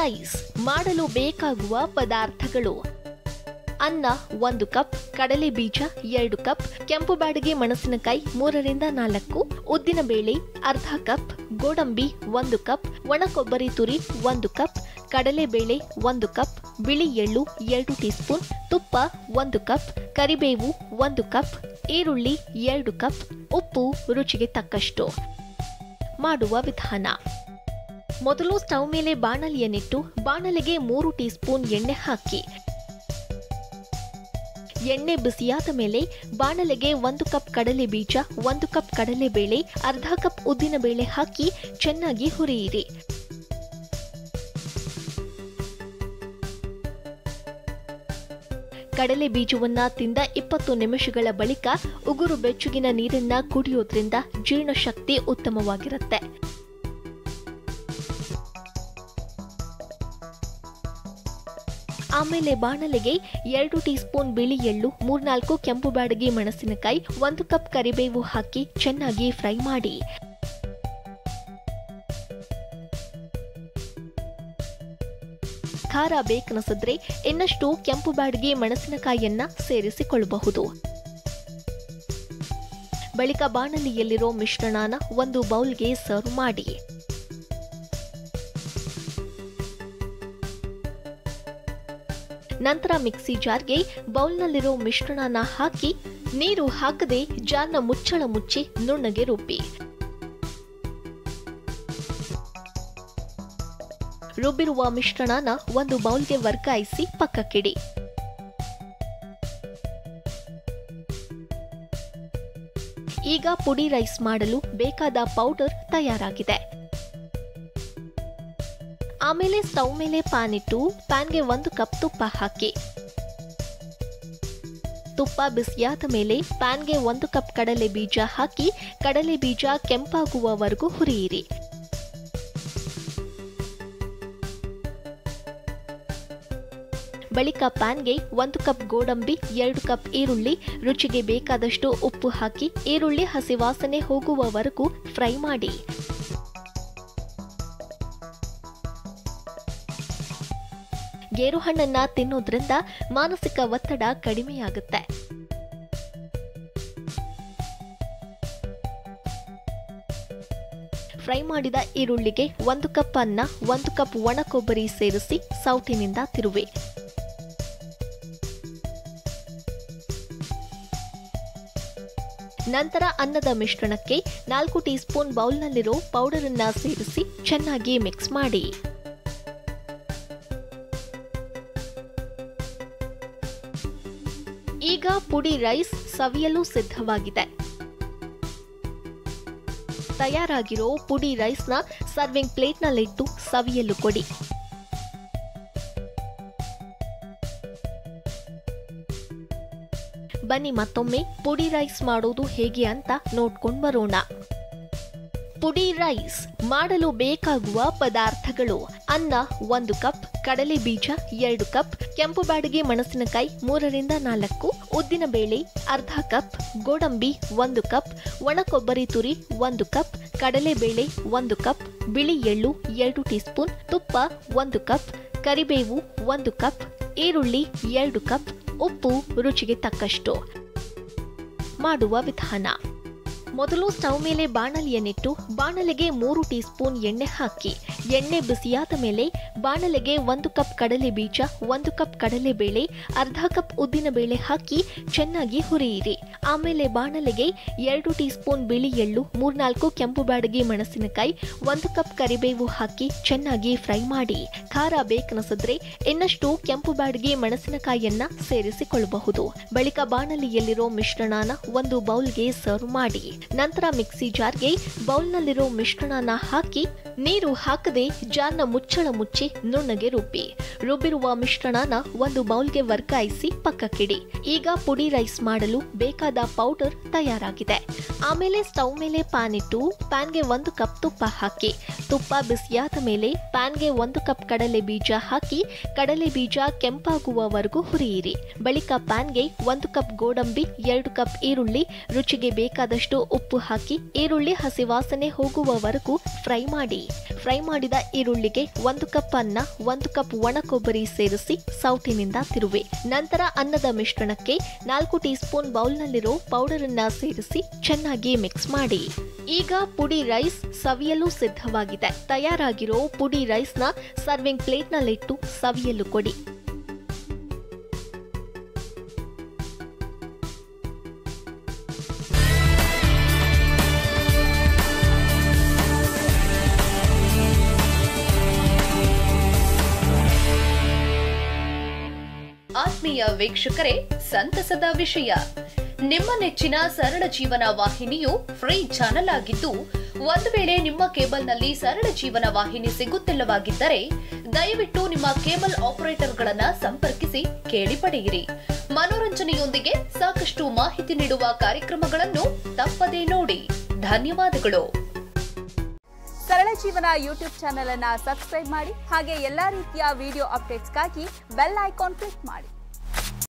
rice ಮಾಡಲು ಬೇಕಾಗುವ ಪದಾರ್ಥಗಳು ಅನ್ನ ಒಂದು ಕಪ್ ಕಡಲೆ ಬೀಜ ಎರಡು ಕಪ್ ಕೆಂಪು ಬಾಡಿಗೆ ಮೆಣಸಿನಕಾಯಿ ಮೂರರಿಂದ ನಾಲ್ಕು ಉದ್ದಿನ ಬೇಳೆ ಅರ್ಧ ಕಪ್ ಗೋಡಂಬಿ ಒಂದು ಕಪ್ ಒಣ ಕೊಬ್ಬರಿ ತುರಿ ಒಂದು ಕಪ್ ಕಡಲೆಬೇಳೆ ಒಂದು ಕಪ್ ಬಿಳಿ ಎಳ್ಳು ಎರಡು ಟೀಸ್ಪೂನ್ ತುಪ್ಪ ಒಂದು ಕಪ್ ಕರಿಬೇವು ಒಂದು ಕಪ್ ಈರುಳ್ಳಿ ಎರಡು ಕಪ್ ಉಪ್ಪು ರುಚಿಗೆ ತಕ್ಕಷ್ಟು ಮಾಡುವ ವಿಧಾನ ಮೊದಲು ಸ್ಟವ್ ಮೇಲೆ ಬಾಣಲಿಯನ್ನಿಟ್ಟು ಬಾಣಲೆಗೆ ಮೂರು ಟೀಸ್ಪೂನ್ ಎಣ್ಣೆ ಹಾಕಿ ಎಣ್ಣೆ ಬಿಸಿಯಾದ ಮೇಲೆ ಬಾಣಲೆಗೆ ಒಂದು ಕಪ್ ಕಡಲೆ ಬೀಜ ಒಂದು ಕಪ್ ಕಡಲೆಬೇಳೆ ಅರ್ಧ ಕಪ್ ಉದ್ದಿನ ಬೇಳೆ ಹಾಕಿ ಚೆನ್ನಾಗಿ ಹುರಿಯಿರಿ ಕಡಲೆ ಬೀಜವನ್ನ ತಿಂದ ಇಪ್ಪತ್ತು ನಿಮಿಷಗಳ ಬಳಿಕ ಉಗುರು ಬೆಚ್ಚಗಿನ ನೀರನ್ನ ಕುಡಿಯೋದ್ರಿಂದ ಜೀರ್ಣಶಕ್ತಿ ಉತ್ತಮವಾಗಿರುತ್ತೆ ಆಮೇಲೆ ಬಾಣಲೆಗೆ ಎರಡು ಟೀಸ್ಪೂನ್ ಬಿಳಿ ಎಳ್ಳು ಮೂರ್ನಾಲ್ಕು ಕೆಂಪು ಬಾಡಿಗೆ ಮೆಣಸಿನಕಾಯಿ ಒಂದು ಕಪ್ ಕರಿಬೇವು ಹಾಕಿ ಚೆನ್ನಾಗಿ ಫ್ರೈ ಮಾಡಿ ಖಾರ ಬೇಕನಿಸಿದ್ರೆ ಇನ್ನಷ್ಟು ಕೆಂಪು ಬಾಡಿಗೆ ಮೆಣಸಿನಕಾಯಿಯನ್ನ ಸೇರಿಸಿಕೊಳ್ಳಬಹುದು ಬಳಿಕ ಬಾಣಲಿಯಲ್ಲಿರೋ ಮಿಶ್ರಣನ ಒಂದು ಬೌಲ್ಗೆ ಸರ್ವ್ ಮಾಡಿ ನಂತರ ಮಿಕ್ಸಿ ಜಾರ್ಗೆ ಬೌಲ್ನಲ್ಲಿರೋ ಮಿಶ್ರಣನ ಹಾಕಿ ನೀರು ಹಾಕದೆ ಜಾರ್ನ ಮುಚ್ಚಳ ಮುಚ್ಚಿ ನುಣ್ಣಗೆ ರುಬ್ಬಿ ರುಬ್ಬಿರುವ ಮಿಶ್ರಣನ ಒಂದು ಬೌಲ್ಗೆ ವರ್ಗಾಯಿಸಿ ಪಕ್ಕಕ್ಕಿಡಿ ಈಗ ಪುಡಿ ರೈಸ್ ಮಾಡಲು ಬೇಕಾದ ಪೌಡರ್ ತಯಾರಾಗಿದೆ ಆಮೇಲೆ ಸ್ಟವ್ ಮೇಲೆ ಪ್ಯಾನ್ ಇಟ್ಟು ಪ್ಯಾನ್ಗೆ ಒಂದು ಕಪ್ ತುಪ್ಪ ಹಾಕಿ ತುಪ್ಪ ಬಿಸಿಯಾದ ಮೇಲೆ ಪ್ಯಾನ್ಗೆ ಒಂದು ಕಪ್ ಕಡಲೆ ಬೀಜ ಹಾಕಿ ಕಡಲೆ ಬೀಜ ಕೆಂಪಾಗುವವರೆಗೂ ಹುರಿಯಿರಿ ಬಳಿಕ ಪ್ಯಾನ್ಗೆ ಒಂದು ಕಪ್ ಗೋಡಂಬಿ ಎರಡು ಕಪ್ ಈರುಳ್ಳಿ ರುಚಿಗೆ ಬೇಕಾದಷ್ಟು ಉಪ್ಪು ಹಾಕಿ ಈರುಳ್ಳಿ ಹಸಿ ವಾಸನೆ ಹೋಗುವವರೆಗೂ ಫ್ರೈ ಮಾಡಿ ಗೇರುಹಣ್ಣನ್ನ ತಿನ್ನೋದ್ರಿಂದ ಮಾನಸಿಕ ಒತ್ತಡ ಕಡಿಮೆಯಾಗುತ್ತೆ ಫ್ರೈ ಮಾಡಿದ ಈರುಳ್ಳಿಗೆ ಒಂದು ಕಪ್ ಅನ್ನ ಒಂದು ಕಪ್ ಒಣ ಕೊಬ್ಬರಿ ಸೇರಿಸಿ ಸೌಟಿನಿಂದ ತಿರುವೆ ನಂತರ ಅನ್ನದ ಮಿಶ್ರಣಕ್ಕೆ ನಾಲ್ಕು ಟೀಸ್ಪೂನ್ ಬೌಲ್ನಲ್ಲಿರೋ ಪೌಡರ್ ಅನ್ನ ಸೇರಿಸಿ ಚೆನ್ನಾಗಿ ಮಿಕ್ಸ್ ಮಾಡಿ ಈಗ ಪುಡಿ ರೈಸ್ ಸವಿಯಲು ಸಿದ್ಧವಾಗಿದೆ ತಯಾರಾಗಿರೋ ಪುಡಿ ರೈಸ್ನ ಸರ್ವಿಂಗ್ ಪ್ಲೇಟ್ನಲ್ಲಿಟ್ಟು ಸವಿಯಲು ಕೊಡಿ ಬನ್ನಿ ಮತ್ತೊಮ್ಮೆ ಪುಡಿ ರೈಸ್ ಮಾಡೋದು ಹೇಗೆ ಅಂತ ನೋಡ್ಕೊಂಡು ಬರೋಣ ಪುಡಿ ರೈಸ್ ಮಾಡಲು ಬೇಕಾಗುವ ಪದಾರ್ಥಗಳು ಅನ್ನ ಒಂದು ಕಪ್ ಕಡಲೆ ಬೀಜ ಎರಡು ಕಪ್ ಕೆಂಪು ಬಾಡಿಗೆ ಮೆಣಸಿನಕಾಯಿ ಮೂರರಿಂದ ನಾಲ್ಕು ಉದ್ದಿನ ಬೇಳೆ ಅರ್ಧ ಕಪ್ ಗೋಡಂಬಿ ಒಂದು ಕಪ್ ಒಣ ಕೊಬ್ಬರಿ ತುರಿ ಒಂದು ಕಪ್ ಕಡಲೆಬೇಳೆ ಒಂದು ಕಪ್ ಬಿಳಿ ಎಳ್ಳು ಎರಡು ಟೀಸ್ಪೂನ್ ತುಪ್ಪ ಒಂದು ಕಪ್ ಕರಿಬೇವು ಒಂದು ಕಪ್ ಈರುಳ್ಳಿ ಎರಡು ಕಪ್ ಉಪ್ಪು ರುಚಿಗೆ ತಕ್ಕಷ್ಟು ಮಾಡುವ ವಿಧಾನ ಮೊದಲು ಸ್ಟವ್ ಮೇಲೆ ಬಾಣಲಿಯನ್ನಿಟ್ಟು ಬಾಣಲೆಗೆ ಮೂರು ಟೀಸ್ಪೂನ್ ಎಣ್ಣೆ ಹಾಕಿ ಎಣ್ಣೆ ಬಿಸಿಯಾದ ಮೇಲೆ ಬಾಣಲೆಗೆ ಒಂದು ಕಪ್ ಕಡಲೆ ಬೀಜ ಒಂದು ಕಪ್ ಕಡಲೆಬೇಳೆ ಅರ್ಧ ಕಪ್ ಉದ್ದಿನ ಬೇಳೆ ಹಾಕಿ ಚೆನ್ನಾಗಿ ಹುರಿಯಿರಿ ಆಮೇಲೆ ಬಾಣಲೆಗೆ ಎರಡು ಟೀಸ್ಪೂನ್ ಬಿಳಿ ಎಳ್ಳು ಮೂರ್ನಾಲ್ಕು ಕೆಂಪು ಬಾಡಿಗೆ ಮೆಣಸಿನಕಾಯಿ ಒಂದು ಕಪ್ ಕರಿಬೇವು ಹಾಕಿ ಚೆನ್ನಾಗಿ ಫ್ರೈ ಮಾಡಿ ಖಾರ ಬೇಕನಿಸಿದ್ರೆ ಇನ್ನಷ್ಟು ಕೆಂಪು ಬಾಡಿಗೆ ಮೆಣಸಿನಕಾಯಿಯನ್ನ ಸೇರಿಸಿಕೊಳ್ಳಬಹುದು ಬಳಿಕ ಬಾಣಲಿಯಲ್ಲಿರೋ ಮಿಶ್ರಣನ ಒಂದು ಬೌಲ್ಗೆ ಸರ್ವ್ ಮಾಡಿ ನಂತರ ಮಿಕ್ಸಿ ಜಾರ್ಗೆ ಬೌಲ್ನಲ್ಲಿರೋ ಮಿಶ್ರಣನ ಹಾಕಿ ನೀರು ಹಾಕದೆ ಜಾರ್ನ ಮುಚ್ಚಳ ಮುಚ್ಚಿ ನುಣ್ಣಗೆ ರುಬ್ಬಿ ರುಬ್ಬಿರುವ ಮಿಶ್ರಣನ ಒಂದು ಬೌಲ್ಗೆ ವರ್ಗಾಯಿಸಿ ಪಕ್ಕಕ್ಕಿಡಿ ಈಗ ಪುಡಿ ರೈಸ್ ಮಾಡಲು ಬೇಕಾದ ಪೌಡರ್ ತಯಾರಾಗಿದೆ ಆಮೇಲೆ ಸ್ಟವ್ ಮೇಲೆ ಪ್ಯಾನ್ ಇಟ್ಟು ಪ್ಯಾನ್ಗೆ ಒಂದು ಕಪ್ ತುಪ್ಪ ಹಾಕಿ ತುಪ್ಪ ಬಿಸಿಯಾದ ಮೇಲೆ ಪ್ಯಾನ್ಗೆ ಒಂದು ಕಪ್ ಕಡಲೆ ಬೀಜ ಹಾಕಿ ಕಡಲೆ ಬೀಜ ಕೆಂಪಾಗುವವರೆಗೂ ಹುರಿಯಿರಿ ಬಳಿಕ ಪ್ಯಾನ್ಗೆ ಒಂದು ಕಪ್ ಗೋಡಂಬಿ ಎರಡು ಕಪ್ ಈರುಳ್ಳಿ ರುಚಿಗೆ ಬೇಕಾದಷ್ಟು ಉಪ್ಪು ಹಾಕಿ ಈರುಳ್ಳಿ ಹಸಿ ವಾಸನೆ ಹೋಗುವವರೆಗೂ ಫ್ರೈ ಮಾಡಿ ಫ್ರೈ ಮಾಡಿದ ಈರುಳ್ಳಿಗೆ ಒಂದು ಕಪ್ ಅನ್ನ ಒಂದು ಕಪ್ ಒಣ ಕೊಬ್ಬರಿ ಸೇರಿಸಿ ಸೌಟಿನಿಂದ ತಿರುವಿ ನಂತರ ಅನ್ನದ ಮಿಶ್ರಣಕ್ಕೆ ನಾಲ್ಕು ಟೀ ಸ್ಪೂನ್ ಬೌಲ್ನಲ್ಲಿರೋ ಪೌಡರ್ ಅನ್ನ ಸೇರಿಸಿ ಚೆನ್ನಾಗಿ ಮಿಕ್ಸ್ ಮಾಡಿ ಈಗ ಪುಡಿ ರೈಸ್ ಸವಿಯಲು ಸಿದ್ಧವಾಗಿದೆ ತಯಾರಾಗಿರೋ ಪುಡಿ ರೈಸ್ನ ಸರ್ವಿಂಗ್ ಪ್ಲೇಟ್ನಲ್ಲಿಟ್ಟು ಸವಿಯಲು ಕೊಡಿ ಆತ್ಮೀಯ ವೀಕ್ಷಕರೇ ಸಂತಸದ ವಿಷಯ ನಿಮ್ಮ ನೆಚ್ಚಿನ ಸರಳ ಜೀವನ ವಾಹಿನಿಯು ಫ್ರೀ ಚಾನೆಲ್ ಆಗಿದ್ದು ಒಂದು ವೇಳೆ ನಿಮ್ಮ ಕೇಬಲ್ನಲ್ಲಿ ಸರಳ ಜೀವನ ವಾಹಿನಿ ಸಿಗುತ್ತಿಲ್ಲವಾಗಿದ್ದರೆ ದಯವಿಟ್ಟು ನಿಮ್ಮ ಕೇಬಲ್ ಆಪರೇಟರ್ಗಳನ್ನ ಸಂಪರ್ಕಿಸಿ ಕೇಳಿ ಪಡೆಯಿರಿ ಮನೋರಂಜನೆಯೊಂದಿಗೆ ಸಾಕಷ್ಟು ಮಾಹಿತಿ ನೀಡುವ ಕಾರ್ಯಕ್ರಮಗಳನ್ನು ತಪ್ಪದೇ ನೋಡಿ ಧನ್ಯವಾದಗಳು ಸರಳ ಜೀವನ ಯೂಟ್ಯೂಬ್ ಚಾನೆಲ್ ಅನ್ನ ಸಬ್ಸ್ಕ್ರೈಬ್ ಮಾಡಿ ಹಾಗೆ ಎಲ್ಲಾ ರೀತಿಯ ವಿಡಿಯೋ ಅಪ್ಡೇಟ್ಸ್ಗಾಗಿ ಬೆಲ್ ಐಕಾನ್ ಕ್ಲಿಕ್ ಮಾಡಿ